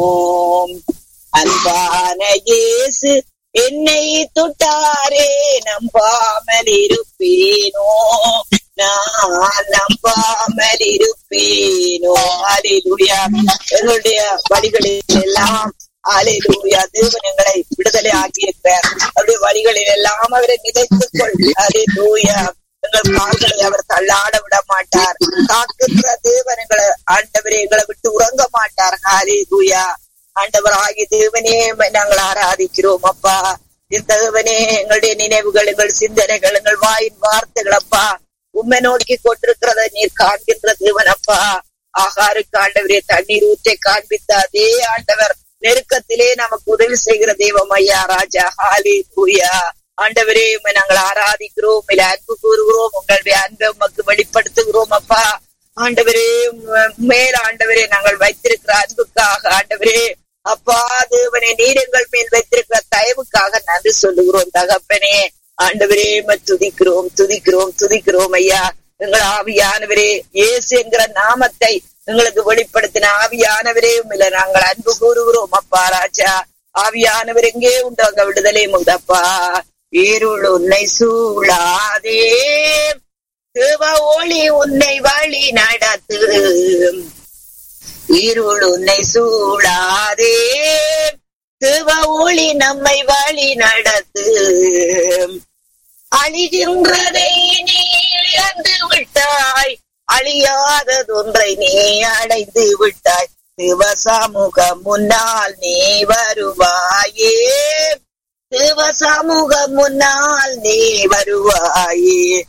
ஓம் அன்பான இயேசு என்னை தொட்டாரே நம்பாமல் இருப்பேனோ நான் நம்பாமல் இருப்பேனோ அலிலுயா எங்களுடைய வழிகளில் எல்லாம் அலிலுயா தேவன் எங்களை விடுதலை ஆக்கியிருக்கிறார் அவருடைய வழிகளில் எல்லாம் அவரை நினைத்துக் கொள் அலிலுயா எங்கள் கால்களை அவர் தள்ளாட விட மாட்டார் காக்கின்ற தேவன் எங்களை ஆண்டவரே எங்களை விட்டு உறங்க மாட்டார் ஹாலிலுயா ஆண்டவர் ஆகிய தேவனே நாங்கள் ஆராதிக்கிறோம் அப்பா இந்த தேவனே எங்களுடைய நினைவுகள் எங்கள் சிந்தனைகள் எங்கள் வாயின் வார்த்தைகள் அப்பா உண்மை நோக்கி கொண்டிருக்கிறத நீர் காண்கின்ற தேவன் அப்பா ஆகாருக்கு ஆண்டவரே தண்ணீர் ஊற்றை காண்பித்த அதே ஆண்டவர் நெருக்கத்திலே நமக்கு உதவி செய்கிற தெய்வம் ஐயா ராஜா ஹாலி பூயா ஆண்டவரே உம்மை நாங்கள் ஆராதிக்கிறோம் இல்ல அன்பு கூறுகிறோம் உங்களுடைய அன்பை உமக்கு வெளிப்படுத்துகிறோம் அப்பா ஆண்டவரே மேல் ஆண்டவரே நாங்கள் வைத்திருக்கிற அன்புக்காக ஆண்டவரே அப்பா தேவனே நீர் எங்கள் மேல் வைத்திருக்கிற தயவுக்காக நன்றி சொல்லுகிறோம் தகப்பனே ஆண்டவரே துதிக்கிறோம் துதிக்கிறோம் துதிக்கிறோம் ஐயா எங்கள் ஆவியானவரே இயேசு என்கிற நாமத்தை எங்களுக்கு வெளிப்படுத்தின ஆவியானவரே உண்மையில நாங்கள் அன்பு கூறுகிறோம் அப்பா ராஜா ஆவியானவர் எங்கே உண்டு அங்க விடுதலை உண்டப்பா இருள் உன்னை சூழாதே தேவ ஒளி உன்னை வழி நடத்து இருள் உன்னை சூழாதே தேவ ஒளி நம்மை வழி நடத்து அழிகின்றதை நீ இழந்து விட்டாய் அழியாததொன்றை நீ அடைந்து விட்டாய் சிவ சமூகம் முன்னால் நீ வருவாயே சிவ சமூகம் முன்னால் நீ வருவாயே